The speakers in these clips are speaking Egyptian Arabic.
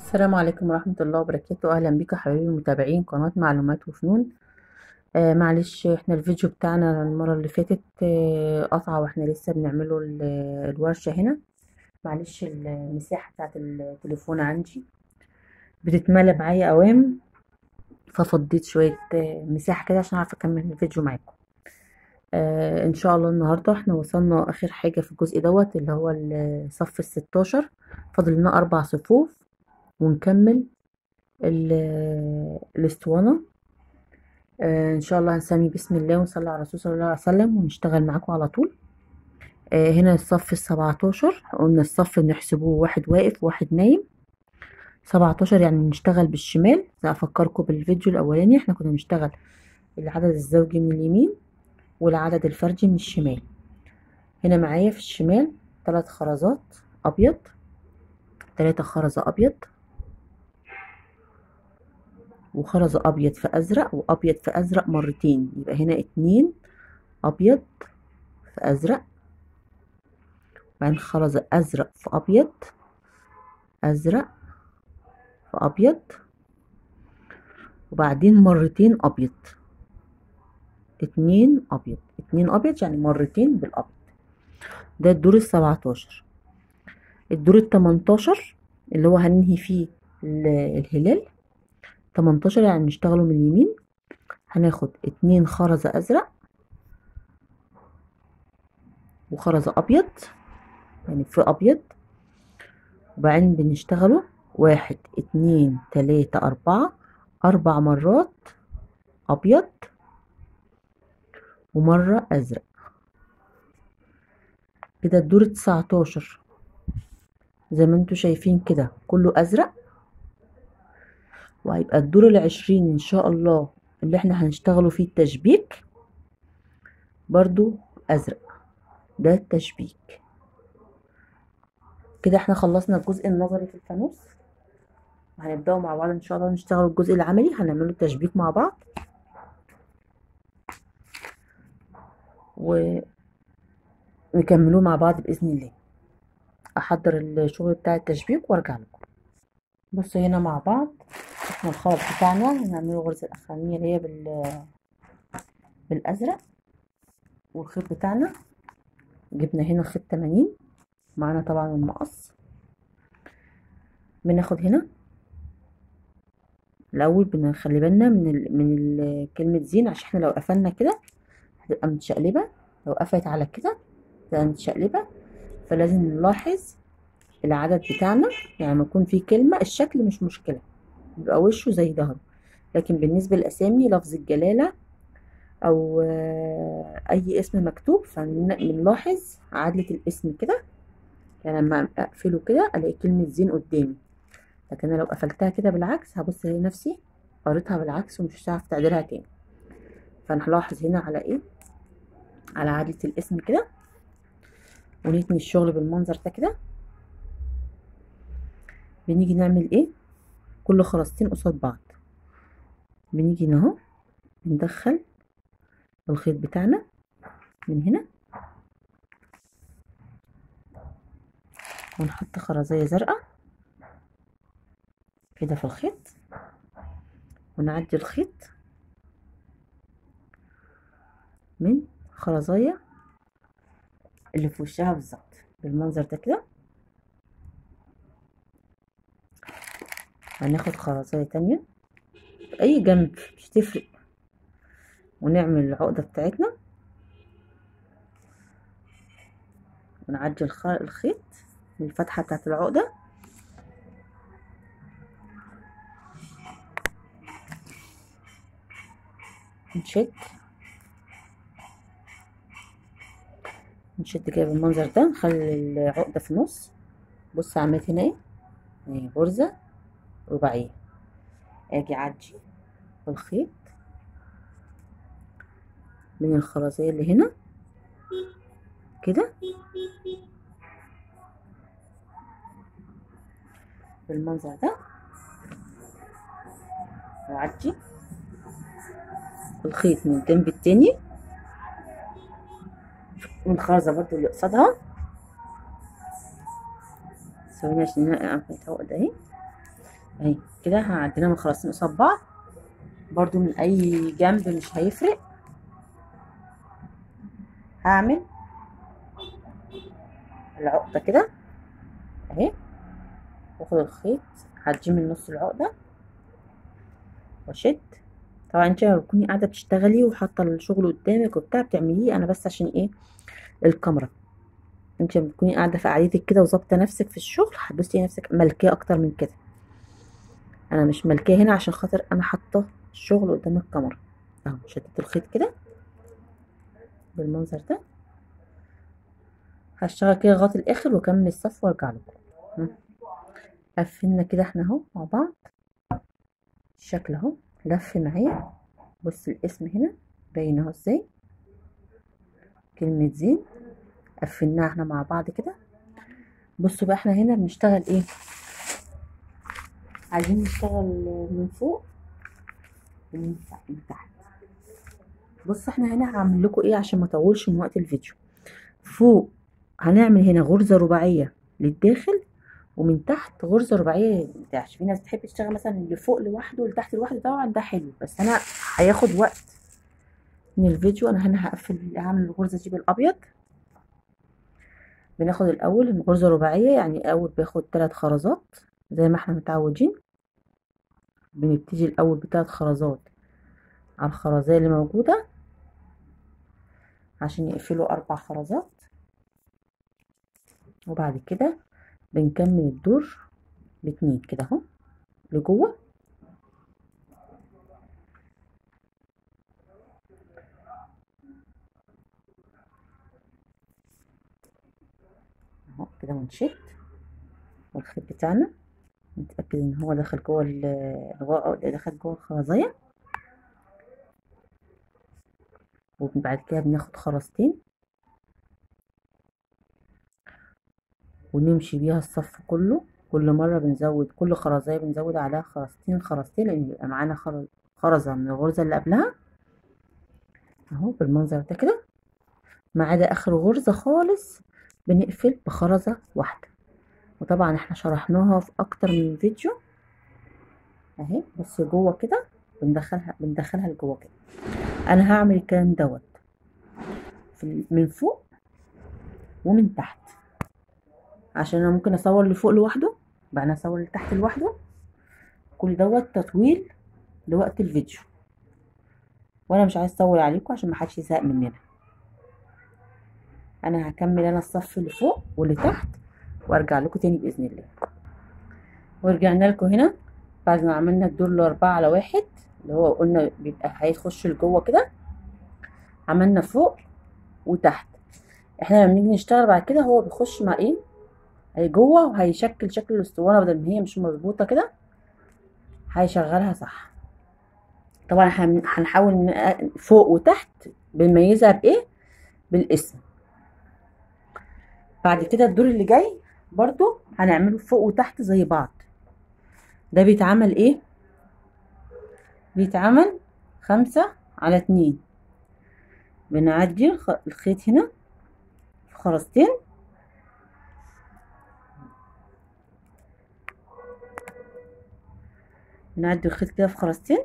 السلام عليكم ورحمة الله وبركاته أهلا بكم حبايبي المتابعين قناة معلومات وفنون آه معلش احنا الفيديو بتاعنا المرة اللي فاتت آه قطع واحنا لسه بنعمله ال- الورشة هنا معلش المساحة بتاعت التليفون عندي بتتملى معايا أوام ففضيت شوية آه مساحة كده عشان أعرف أكمل الفيديو معاكم آه ان شاء الله النهارده احنا وصلنا اخر حاجه في الجزء دوت اللي هو الصف الستاشر فاضل لنا اربع صفوف ونكمل ال- الاسطوانه آه ان شاء الله هنسمي بسم الله ونصلي على الرسول صلى الله عليه وسلم ونشتغل معاكم على طول آه هنا الصف السبعتاشر قلنا الصف نحسبوه واحد واقف وواحد نايم سبعتاشر يعني نشتغل بالشمال افكركم بالفيديو الاولاني احنا كنا بنشتغل العدد الزوجي من اليمين والعدد الفردي من الشمال هنا معايا في الشمال ثلاث خرزات ابيض ثلاثة خرزة ابيض وخرزة ابيض في ازرق وابيض في ازرق مرتين يبقى هنا اتنين ابيض في ازرق وبعدين خرزة ازرق في ابيض ازرق في ابيض وبعدين مرتين ابيض اتنين ابيض اتنين ابيض يعني مرتين بالابيض ده الدور السبعتاشر الدور التمنتاشر اللي هو هننهي فيه الهلال تمنتاشر يعني نشتغله من اليمين هناخد اتنين خرزة ازرق وخرزة ابيض يعني في ابيض وبعدين بنشتغله واحد اتنين تلاتة اربعة اربع مرات ابيض ومرة ازرق كده الدور التسعتاشر زي ما انتوا شايفين كده كله ازرق وهيبقى الدور العشرين ان شاء الله اللي احنا هنشتغلوا فيه التشبيك برضو ازرق ده التشبيك كده احنا خلصنا الجزء النظري في الفانوس هنبداوا مع بعض ان شاء الله نشتغل الجزء العملي هنعمله التشبيك مع بعض ونكملوه مع بعض باذن الله احضر الشغل بتاع التشبيك وارجع لكم بصوا هنا مع بعض احنا الخلط بتاعنا هنعمله الغرزه الاخرانيه اللي هي بال بالازرق والخيط بتاعنا جبنا هنا خيط 80 معانا طبعا المقص بناخد هنا الاول بنخلي بالنا من ال من ال كلمه زين عشان احنا لو قفلنا كده هتبقى متشقلبه لو قفلت على كده تبقى متشقلبه فلازم نلاحظ العدد بتاعنا يعني لما يكون في كلمة الشكل مش مشكلة يبقى وشه زي ظهره لكن بالنسبة للأسامي لفظ الجلالة أو أي اسم مكتوب فبنلاحظ عدلة الاسم كده يعني لما أقفله كده ألاقي كلمة زين قدامي لكن أنا لو قفلتها كده بالعكس هبص ألاقي نفسي قريتها بالعكس ومش هعرف تعديلها تاني فنلاحظ هنا على إيه على عدلة الاسم كده ونتني الشغل بالمنظر ده كده بنيجي نعمل ايه كل خرزتين قصاد بعض بنيجي هنا اهو بندخل الخيط بتاعنا من هنا ونحط خرزية زرقاء كده في الخيط ونعدي الخيط من خرزية اللي في وشها بالظبط بالمنظر ده كده هناخد خرزية تانية في أي جنب مش تفرق ونعمل العقدة بتاعتنا ونعدي الخيط من الفتحة بتاعت العقدة نشد نشد كده بالمنظر ده نخلي العقدة في النص بص عملت هنا ايه اهي غرزة رباعية اجي اعدي الخيط من الخرزية اللي هنا كده بالمنظر ده واعدي الخيط من الجنب التاني من الخرزة برضو اللي قصادها ثواني عشان انا عملت عقدة اهي اهي كده احنا عندنا من خراستين قصاد بعض برضو من اي جنب مش هيفرق هعمل العقدة كده اهي واخد الخيط هديه من نص العقدة واشد طبعا انت لما بتكوني قاعدة بتشتغلي وحاطة الشغل قدامك وبتاع بتعمليه انا بس عشان ايه الكاميرا انت لما بتكوني قاعدة في قعدتك كده وظابطة نفسك في الشغل هتبصي نفسك ملكاه اكتر من كده انا مش ملكاه هنا عشان خاطر انا حاطة الشغل قدام الكاميرا اهو شديت الخيط كده بالمنظر ده هشتغل كده لغايه الاخر واكمل الصف وارجع لكم قفلنا كده احنا اهو مع بعض الشكل اهو لف معايا بص الاسم هنا باين اهو ازاي كلمة زين قفلناها احنا مع بعض كده بصوا بقى احنا هنا بنشتغل ايه عايزين نشتغل من فوق ومن من تحت بص احنا هنا هعمل لكم ايه عشان ما اطولش من وقت الفيديو فوق هنعمل هنا غرزة رباعية للداخل ومن تحت غرزة رباعية لتحت في ناس بتحب تشتغل مثلا اللي فوق لوحده واللي تحت لوحده طبعا ده حلو بس انا هياخد وقت من الفيديو انا هنا هقفل هعمل الغرزة دي بالابيض بناخد الاول الغرزة رباعية يعني اول باخد ثلاث خرزات زي ما احنا متعودين بنبتدي الاول بثلاث خرزات على الخرزية اللي موجودة عشان يقفلوا اربع خرزات وبعد كده بنكمل الدور باتنين كده اهو لجوه اهو كده ونشد والخيط بتاعنا نتأكد ان هو دخل جوه ال دخل جوه الخرزية وبعد كده بناخد خرزتين ونمشي بيها الصف كله كل مرة بنزود كل خرزية بنزود عليها خرزتين خرزتين لأن يبقى معانا خرزة من الغرزة اللي قبلها اهو بالمنظر ده كده ما عدا آخر غرزة خالص بنقفل بخرزة واحدة وطبعا احنا شرحناها في أكتر من فيديو اهي بص جوه كده بندخلها بندخلها لجوه كده أنا هعمل الكلام دوت من فوق ومن تحت عشان انا ممكن اصور اللي فوق لوحده بعدين اصور اللي تحت لوحده كل دوت تطويل لوقت الفيديو وانا مش عايز اطول عليكم عشان محدش يزهق مننا انا هكمل انا الصف اللي فوق واللي تحت وارجع لكم تاني باذن الله ورجعنا لكم هنا بعد ما عملنا الدور الاربعة على واحد اللي هو قلنا بيبقى هيخش لجوه كده عملنا فوق وتحت احنا لما نيجي نشتغل بعد كده هو بيخش مع ايه هي جوه وهيشكل شكل الاسطوانه بدل ما هي مش مظبوطه كده هيشغلها صح طبعا هنحاول فوق وتحت بنميزها بايه بالاسم بعد كده الدور اللي جاي برضو هنعمله فوق وتحت زي بعض ده بيتعمل ايه بيتعمل خمسة على اتنين بنعدي الخيط هنا في خرزتين نعدي الخيط كده في خرزتين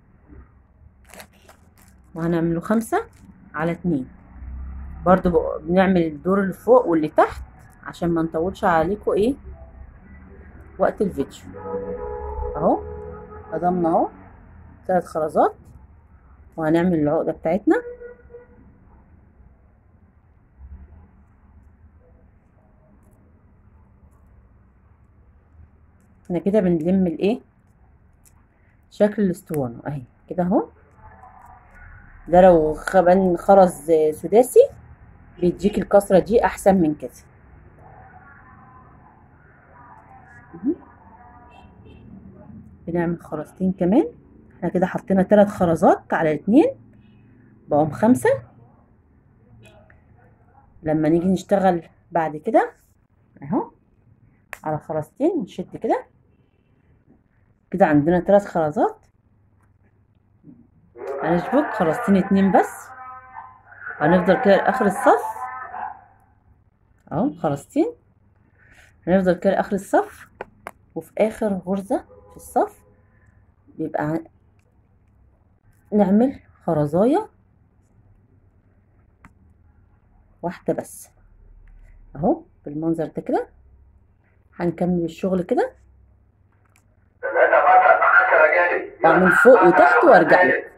وهنعمله خمسة على اتنين برضو بنعمل الدور اللي فوق واللي تحت عشان ما نطولش عليكم ايه وقت الفيديو اهو قدمنا اهو ثلاث خرزات وهنعمل العقدة بتاعتنا احنا كده بنلم الايه شكل الاسطوانة اهي كده اهو ده لو خبان خرز سداسي بيديك الكسرة دي احسن من كده بنعمل خرزتين كمان احنا كده حطينا ثلاث خرزات على اتنين بقوم خمسة لما نيجي نشتغل بعد كده اهو على خرزتين ونشد كده كده عندنا ثلاث خرزات هنشبك خرزتين اتنين بس هنفضل كده لاخر الصف اهو خرزتين هنفضل كده لاخر الصف وفي اخر غرزة في الصف بيبقى نعمل خرزاية واحدة بس اهو بالمنظر ده كده هنكمل الشغل كده ثلاثة مثلا 10 جانب من فوق وتحت وارجع لكم